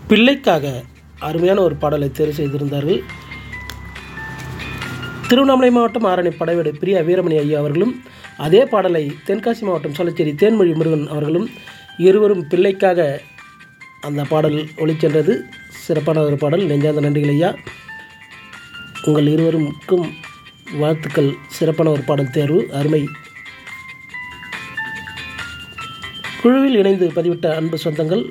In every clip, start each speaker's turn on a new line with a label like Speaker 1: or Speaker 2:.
Speaker 1: பிள்ளைக்காக அருமையான ஒரு பாடலை தேர்வு செய்திருந்தார்கள் திருவண்ணாமலை மாவட்டம் ஆரணி படைவீடு பிரியா வீரமணி ஐயா அவர்களும் அதே பாடலை தென்காசி மாவட்டம் சொல்லச்சேரி தேன்மொழி முருகன் அவர்களும் இருவரும் பிள்ளைக்காக அந்த பாடல் ஒளிச்சென்றது சிறப்பான ஒரு பாடல் நெஞ்சார்ந்த நன்றிகள் ஐயா உங்கள் இருவருக்கும் வாழ்த்துக்கள் சிறப்பான ஒரு பாடல் தேர்வு அருமை குழுவில் இணைந்து பதிவிட்ட அன்பு சொந்தங்கள்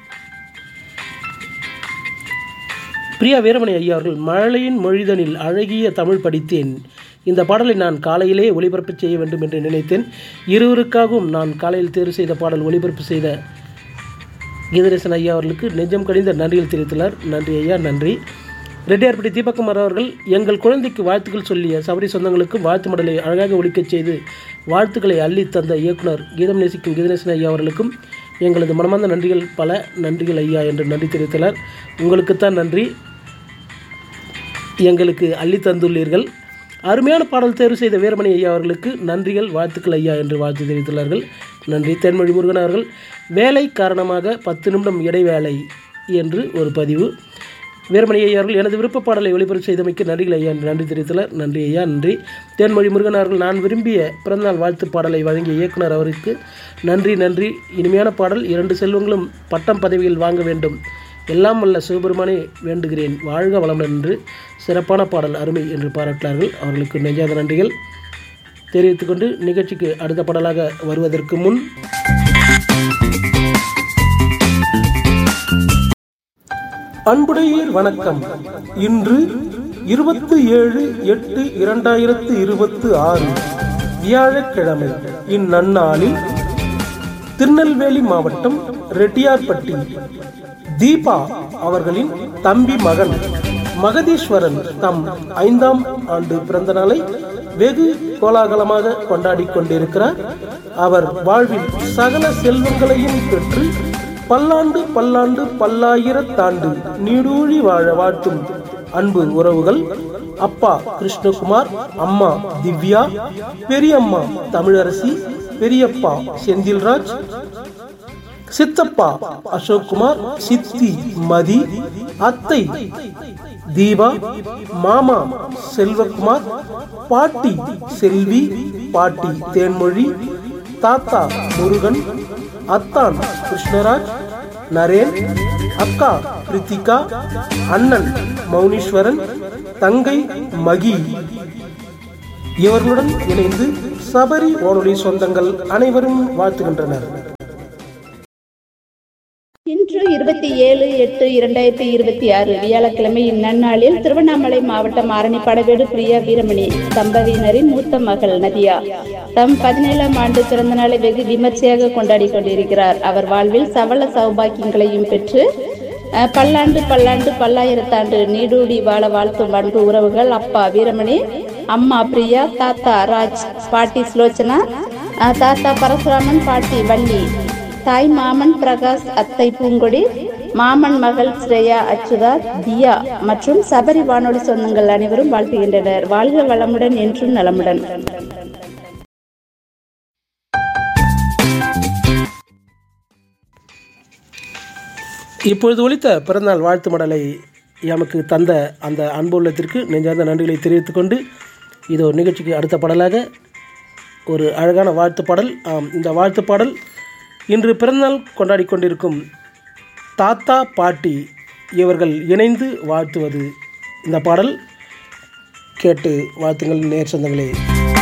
Speaker 1: பிரியா வீரமணி ஐயா அவர்கள் மழையின் மொழிதனில் அழகிய தமிழ் படித்தேன் இந்த பாடலை நான் காலையிலே ஒளிபரப்பு செய்ய வேண்டும் என்று நினைத்தேன் இருவருக்காகவும் நான் காலையில் தேர்வு செய்த பாடல் ஒளிபரப்பு செய்த கீதரேசன் ஐயா அவர்களுக்கு நெஞ்சம் கடிந்த நன்றிகள் தெரிவித்துள்ளார் நன்றி ஐயா நன்றி ரெட்டியார்பட்டி தீபக்குமார் அவர்கள் எங்கள் குழந்தைக்கு வாழ்த்துக்கள் சொல்லிய சபரி சொந்தங்களுக்கும் வாழ்த்து மடலை அழகாக ஒழிக்கச் செய்து வாழ்த்துக்களை அள்ளி தந்த இயக்குனர் கீதம் நேசிக்கும் கீதநேசன் ஐயா அவர்களுக்கும் எங்களது மனமார்ந்த நன்றிகள் பல நன்றிகள் ஐயா என்று நன்றி தெரிவித்துள்ளார் உங்களுக்குத்தான் நன்றி எங்களுக்கு அள்ளி தந்துள்ளீர்கள் அருமையான பாடல் தேர்வு செய்த வீரமணி ஐயா அவர்களுக்கு நன்றிகள் வாழ்த்துக்கள் ஐயா என்று வாழ்த்து தெரிவித்துள்ளார்கள் நன்றி தென்மொழி முருகன் அவர்கள் வேலை காரணமாக பத்து நிமிடம் இடைவேளை என்று ஒரு பதிவு வீரமணி ஐயா அவர்கள் எனது விருப்ப பாடலை ஒளிபரப்பு செய்தமைக்கு நன்றிகள் ஐயா என்று நன்றி தெரிவித்துள்ளார் நன்றி ஐயா நன்றி தேன்மொழி முருகன் அவர்கள் நான் விரும்பிய பிறந்தநாள் வாழ்த்து பாடலை வழங்கிய இயக்குனர் அவருக்கு நன்றி நன்றி இனிமையான பாடல் இரண்டு செல்வங்களும் பட்டம் பதவியில் வாங்க வேண்டும் எல்லாம் வல்ல சிவபெருமானே வேண்டுகிறேன் வாழ்க வளமுடன் என்று சிறப்பான பாடல் அருமை என்று பாராட்டினார்கள் அவர்களுக்கு நெஞ்சாத நன்றிகள் தெரிவித்துக்கொண்டு நிகழ்ச்சிக்கு அடுத்த பாடலாக வருவதற்கு முன் அன்புடையீர் வணக்கம் இன்று இருபத்தி ஏழு எட்டு இரண்டாயிரத்து இருபத்தி ஆறு வியாழக்கிழமை இந்நன்னாளில் திருநெல்வேலி மாவட்டம் ரெட்டியார்பட்டி தீபா அவர்களின் தம்பி மகன் மகதீஸ்வரன் தம் ஐந்தாம் ஆண்டு பிறந்த நாளை வெகு கோலாகலமாக கொண்டாடி கொண்டிருக்கிறார் அவர் வாழ்வில் சகல செல்வங்களையும் பெற்று பல்லாண்டு பல்லாண்டு பல்லாயிரத்தாண்டு நீடூழி வாழ வாழ்த்தும் அன்பு உறவுகள் அப்பா கிருஷ்ணகுமார் அம்மா திவ்யா பெரியம்மா தமிழரசி பெரியப்பா செந்தில்ராஜ் சித்தப்பா அசோக்குமார் சித்தி மதி அத்தை தீபா மாமா செல்வகுமார் பாட்டி செல்வி பாட்டி தேன்மொழி தாத்தா முருகன் அத்தான் கிருஷ்ணராஜ் நரேன் அக்கா பிரித்திகா அண்ணன் மௌனீஸ்வரன் தங்கை மகி இவர்களுடன் இணைந்து சபரி வானொலி சொந்தங்கள் அனைவரும் வாழ்த்துகின்றனர்
Speaker 2: இன்று இருபத்தி ஏழு எட்டு இரண்டாயிரத்தி இருபத்தி ஆறு வியாழக்கிழமை இந்நன்னாளில் திருவண்ணாமலை மாவட்டம் ஆரணி படவேடு பிரியா வீரமணி தம்பதியினரின் மூத்த மகள் நதியா தம் பதினேழாம் ஆண்டு பிறந்த நாளை வெகு விமர்சையாக கொண்டாடி கொண்டிருக்கிறார் அவர் வாழ்வில் சவள சௌபாக்கியங்களையும் பெற்று அஹ், பல்லாண்டு பல்லாண்டு பல்லாயிரத்தாண்டு நீடூடி வாழ வாழ்த்தும் அன்பு உறவுகள் அப்பா வீரமணி அம்மா பிரியா தாத்தா ராஜ் பாட்டி சுலோச்சனா அஹ், தாத்தா பரசுராமன் பாட்டி வள்ளி தாய் மாமன் பிரகாஷ் அத்தை பூங்கொடி மாமன் மகள் ஸ்ரேயா அச்சுதா தியா மற்றும் சபரி வானொலி சொந்தங்கள் அனைவரும் வாழ்த்துகின்றனர் வாழ்க வளமுடன் என்றும் நலமுடன்
Speaker 1: இப்பொழுது ஒலித்த பிறந்தநாள் வாழ்த்து மடலை எமக்கு தந்த அந்த அன்பு உள்ளத்திற்கு நெஞ்சார்ந்த நன்றிகளை தெரிவித்துக்கொண்டு இது ஒரு நிகழ்ச்சிக்கு அடுத்த பாடலாக ஒரு அழகான வாழ்த்து பாடல் ஆம் இந்த வாழ்த்து பாடல் இன்று பிறந்தநாள் கொண்டாடி கொண்டிருக்கும் தாத்தா பாட்டி இவர்கள் இணைந்து வாழ்த்துவது இந்த பாடல் கேட்டு வாழ்த்துங்கள் நேர் சொந்தங்களே